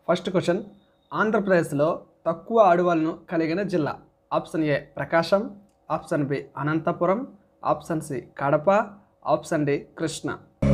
first question ఆంధ్రప్రదేశ్లో తక్కువ అడవులను కలిగిన జిల్లా option A Prakasam option B Anantapuram option C Kadapa option D Krishna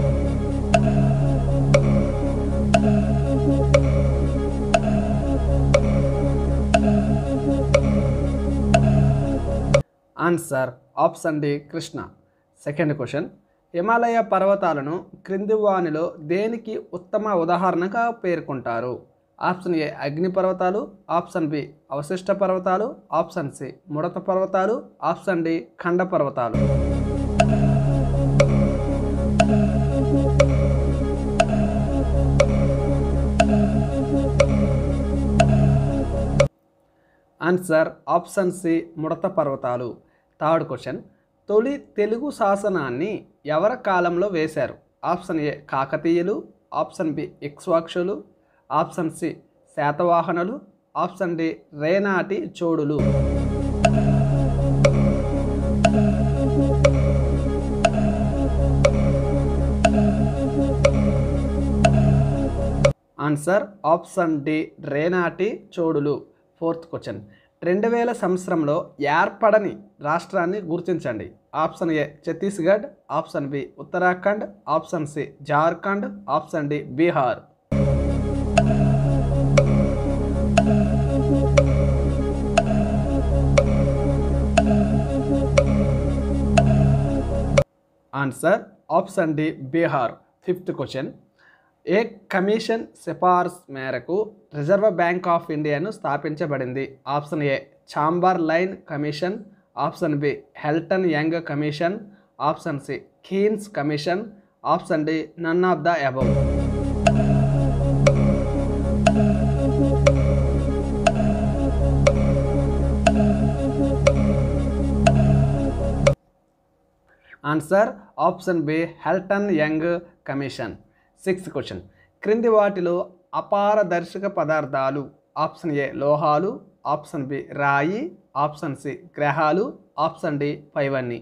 answer option D Krishna second question Himalaya పర్వతాలను క్రింది వానిలో దేనికి ఉత్తమ ఉదాహరణగా పేర్కొంటారు ఆప్షన్ ఏ అగ్ని పర్వతాలు ఆప్షన్ బి అవశిష్ట పర్వతాలు ఆప్షన్ సి ముడత పర్వతాలు ఆప్షన్ డి ఖండ పర్వతాలు ఆన్సర్ ఆప్షన్ సి ముడత పర్వతాలు థర్డ్ క్వశ్చన్ తొలి తెలుగు శాసనాన్ని ఎవరి కాలంలో వేశారు ఆప్షన్ ఏ కాకతీయులు ఆప్షన్ బి ఇక్ష్వాక్షులు ఆప్షన్ సి శాతవాహనులు ఆప్షన్ డి రేనాటి చోడులు ఆన్సర్ ఆప్షన్ డి రేనాటి చోడులు ఫోర్త్ క్వశ్చన్ రెండు వేల సంవత్సరంలో ఏర్పడని రాష్ట్రాన్ని గుర్తించండి option A Chhattisgarh option B Uttarakhand option C Jharkhand option D Bihar answer option D Bihar fifth question ఏ కమిషన్ సిఫార్సు మేరకు రిజర్వ్ బ్యాంక్ ఆఫ్ ఇండియాను స్థాపించబడింది option A Chamberlain commission option B Hilton Young commission option C Keynes commission option D none of the above answer option B Hilton Young commission sixth question క్రింది వాటిలో అపారదర్శక పదార్థాలు option A లోహాలు option B రాయి option C గ్రహాలు option D పైవన్నీ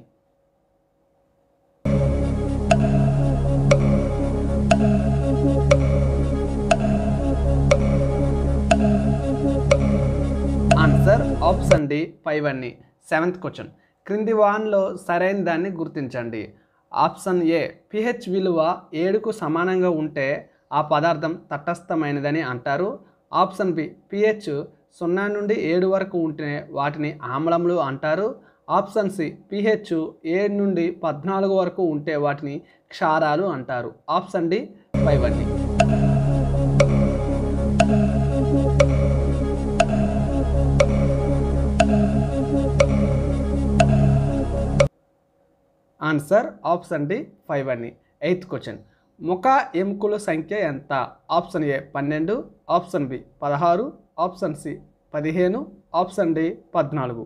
answer option D పైవన్నీ seventh question క్రింది వాన్లో సరైన దాన్ని గుర్తించండి ఆప్షన్ ఏ పిహెచ్ విలువ ఏడుకు సమానంగా ఉంటే ఆ పదార్థం తటస్థమైనదని అంటారు ఆప్షన్ బి పిహెచ్ సున్నా నుండి ఏడు వరకు ఉంటే వాటిని ఆమ్లములు అంటారు ఆప్షన్ సి పిహెచ్ ఏడు నుండి పద్నాలుగు వరకు ఉంటే వాటిని క్షారాలు అంటారు ఆప్షన్ డి పైవన్నీ ఆన్సర్ ఆప్షన్ డి ఫైవ్ అని ఎయిత్ క్వశ్చన్ ముఖ ఎముకల సంఖ్య ఎంత ఆప్షన్ ఏ పన్నెండు ఆప్షన్ బి పదహారు ఆప్షన్ సి పదిహేను ఆప్షన్ డి పద్నాలుగు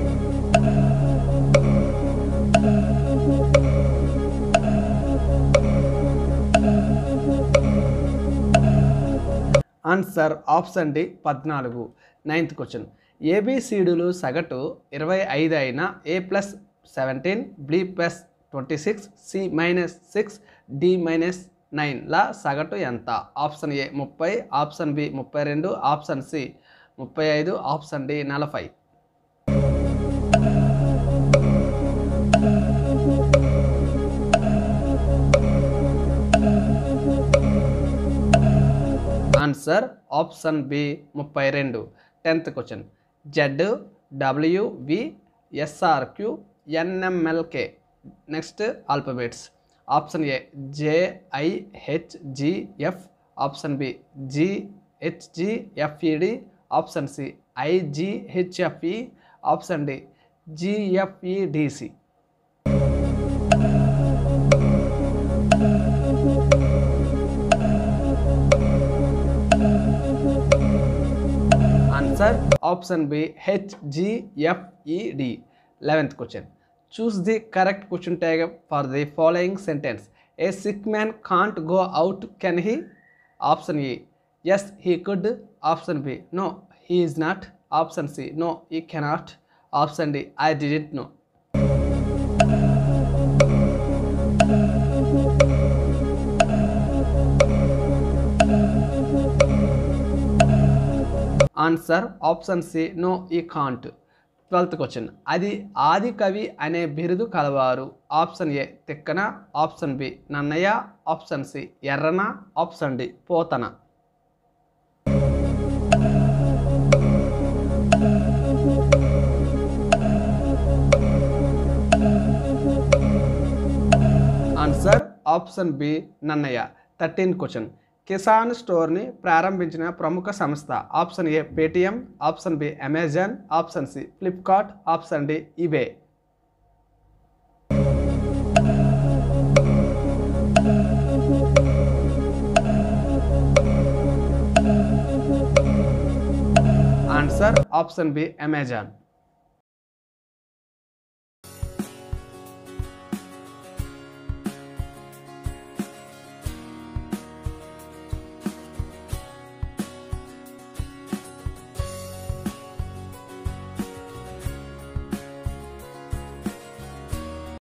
ఆన్సర్ ఆప్షన్ డి పద్నాలుగు నైన్త్ క్వశ్చన్ ఏబిసిడులు సగటు ఇరవై ఐదు అయినా A plus seventeen B plus twenty six C minus six D minus నైన్ల సగటు ఎంత ఆప్షన్ ఏ ముప్పై ఆప్షన్ బి ముప్పై రెండు ఆప్షన్ సి ముప్పై ఐదు ఆప్షన్ డి నలభై ఆన్సర్ ఆప్షన్ బి ముప్పై రెండు tenth question Z W V SRQ NMLK next alphabets option A JIHGF option B GHGFED option C IGHFE option D GFEDC answer option B HGFED eleventh question choose the correct question tag for the following sentence A sick man can't go out can he option A yes he could option B no he is not option C no ఈ cannot option D I didn't know answer option C no ఈ can't twelfth question అది ఆది కవి అనే బిరుదు కలవారు option A Tikkana option B Nannaya option C Errana option D Pothana answer option B Nannaya thirteen question Kisan స్టోర్ని ప్రారంభించిన ప్రముఖ సంస్థ option A Paytm option B Amazon option C Flipkart option D ఇవే ఆన్సర్ ఆప్షన్ బి అమెజాన్